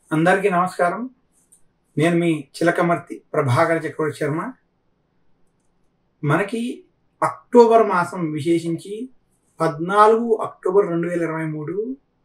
అందరికీ నమస్కారం నేను మీ చిలకమర్తి ప్రభాకర్ చక్రవర్తి శర్మ మనకి అక్టోబర్ మాసం విశేషించి పద్నాలుగు అక్టోబర్ రెండు వేల ఇరవై మూడు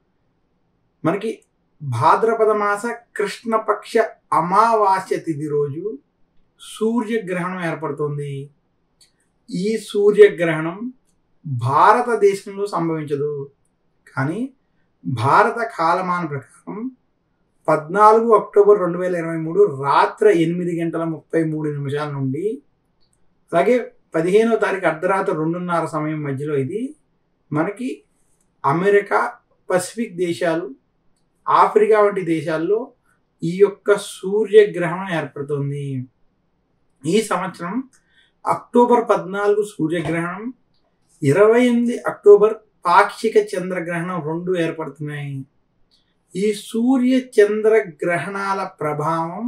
మనకి భాద్రపద మాస కృష్ణపక్ష అమావాస్య తిథి రోజు సూర్యగ్రహణం ఏర్పడుతుంది ఈ సూర్యగ్రహణం భారతదేశంలో సంభవించదు కానీ భారత కాలమాన ప్రకారం పద్నాలుగు అక్టోబర్ రెండు వేల ఇరవై మూడు రాత్రి ఎనిమిది గంటల ముప్పై మూడు నిమిషాల నుండి అలాగే పదిహేనో తారీఖు అర్ధరాత్రి రెండున్నర సమయం మధ్యలో ఇది మనకి అమెరికా పసిఫిక్ దేశాలు ఆఫ్రికా వంటి దేశాల్లో ఈ యొక్క సూర్యగ్రహణం ఏర్పడుతుంది ఈ సంవత్సరం అక్టోబర్ పద్నాలుగు సూర్యగ్రహణం ఇరవై ఎనిమిది అక్టోబర్ పాక్షిక చంద్రగ్రహణం రెండు ఏర్పడుతున్నాయి ఈ సూర్య చంద్ర గ్రహణాల ప్రభావం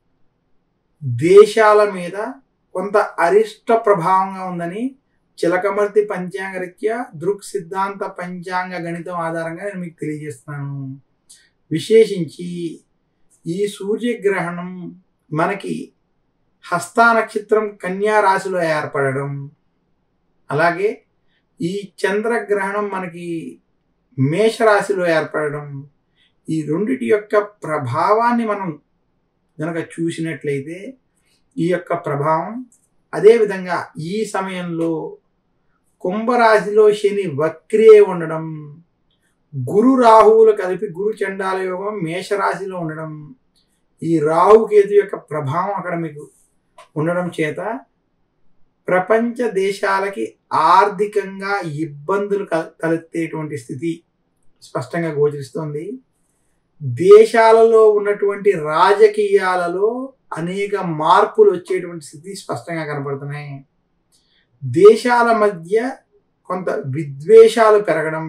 దేశాల మీద కొంత అరిష్ట ప్రభావంగా ఉందని చిలకమర్తి పంచాంగ రీత్యా దృక్ సిద్ధాంత పంచాంగ గణితం ఆధారంగా నేను మీకు తెలియజేస్తున్నాను విశేషించి ఈ సూర్యగ్రహణం మనకి హస్తా నక్షత్రం కన్యా రాశిలో ఏర్పడడం అలాగే ఈ చంద్రగ్రహణం మనకి మేషరాశిలో ఏర్పడడం ఈ రెండిటి యొక్క ప్రభావాన్ని మనం కనుక చూసినట్లయితే ఈ యొక్క ప్రభావం అదేవిధంగా ఈ సమయంలో కుంభరాశిలో శని వక్రే ఉండడం గురు రాహువులు కలిపి గురు చండాల యోగం మేషరాశిలో ఉండడం ఈ రాహుకేతు యొక్క ప్రభావం అక్కడ మీకు ఉండడం చేత ప్రపంచ దేశాలకి ఆర్థికంగా ఇబ్బందులు తలెత్తేటువంటి స్థితి స్పష్టంగా గోచరిస్తోంది దేశాలలో ఉన్నటువంటి రాజకీయాలలో అనేక మార్పులు వచ్చేటువంటి స్థితి స్పష్టంగా కనపడుతున్నాయి దేశాల మధ్య కొంత విద్వేషాలు పెరగడం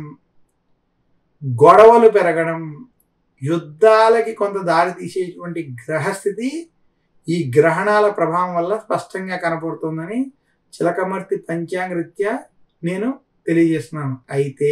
గొడవలు పెరగడం యుద్ధాలకి కొంత దారి తీసేటువంటి గ్రహస్థితి ఈ గ్రహణాల ప్రభావం వల్ల స్పష్టంగా కనపడుతుందని చిలకమర్తి పంచాంగరీత్యా నేను తెలియజేస్తున్నాను అయితే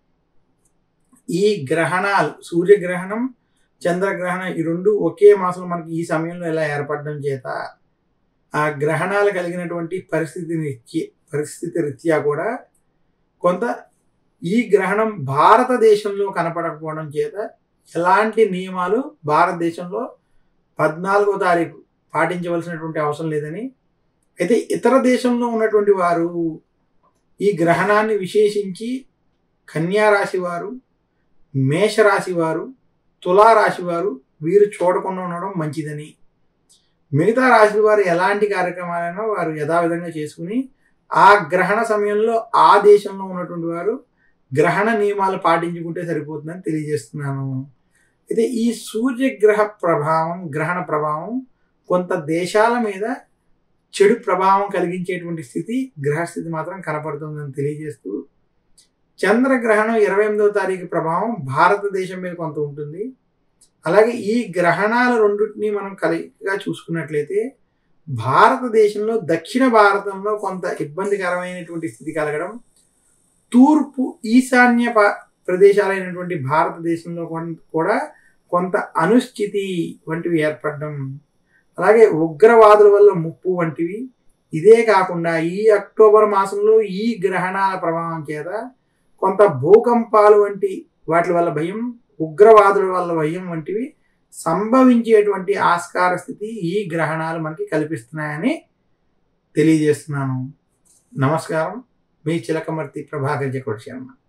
ఈ గ్రహణాలు సూర్యగ్రహణం చంద్రగ్రహణం ఈ రెండు ఒకే మాసం మనకి ఈ సమయంలో ఇలా ఏర్పడడం చేత ఆ గ్రహణాలు కలిగినటువంటి పరిస్థితి రీత్యా పరిస్థితి రీత్యా కూడా కొంత ఈ గ్రహణం భారతదేశంలో కనపడకపోవడం చేత ఎలాంటి నియమాలు భారతదేశంలో పద్నాలుగో తారీఖు పాటించవలసినటువంటి అవసరం లేదని అయితే ఇతర దేశంలో ఉన్నటువంటి వారు ఈ గ్రహణాన్ని విశేషించి కన్యారాశి వారు మేషరాశి వారు తులారాశి వారు వీరు చూడకుండా ఉండడం మంచిదని మిగతా రాశి వారు ఎలాంటి కార్యక్రమాలైనా వారు యథావిధంగా చేసుకుని ఆ గ్రహణ సమయంలో ఆ దేశంలో ఉన్నటువంటి వారు గ్రహణ నియమాలు పాటించుకుంటే సరిపోతుందని తెలియజేస్తున్నాను అయితే ఈ సూర్యగ్రహ ప్రభావం గ్రహణ ప్రభావం కొంత దేశాల మీద చెడు ప్రభావం కలిగించేటువంటి స్థితి గ్రహస్థితి మాత్రం కనపడుతుందని తెలియజేస్తూ చంద్రగ్రహణం ఇరవై ఎనిమిదవ తారీఖు ప్రభావం భారతదేశం మీద కొంత ఉంటుంది అలాగే ఈ గ్రహణాల రెండింటిని మనం కలిగిగా చూసుకున్నట్లయితే భారతదేశంలో దక్షిణ భారతంలో కొంత ఇబ్బందికరమైనటువంటి స్థితి కలగడం తూర్పు ఈశాన్య ప్రదేశాలైనటువంటి భారతదేశంలో కూడా కొంత అనుస్థితి వంటివి ఏర్పడడం అలాగే ఉగ్రవాదుల వల్ల ముప్పు వంటివి ఇదే కాకుండా ఈ అక్టోబర్ మాసంలో ఈ గ్రహణాల ప్రభావం చేత కొంత భూకంపాలు వంటి వాటి వల్ల భయం ఉగ్రవాదుల వల్ల భయం వంటివి సంభవించేటువంటి ఆస్కార స్థితి ఈ గ్రహణాలు మనకి కల్పిస్తున్నాయని తెలియజేస్తున్నాను నమస్కారం మీ చిలకమర్తి ప్రభాకర్ చక్రవర్తి శర్మ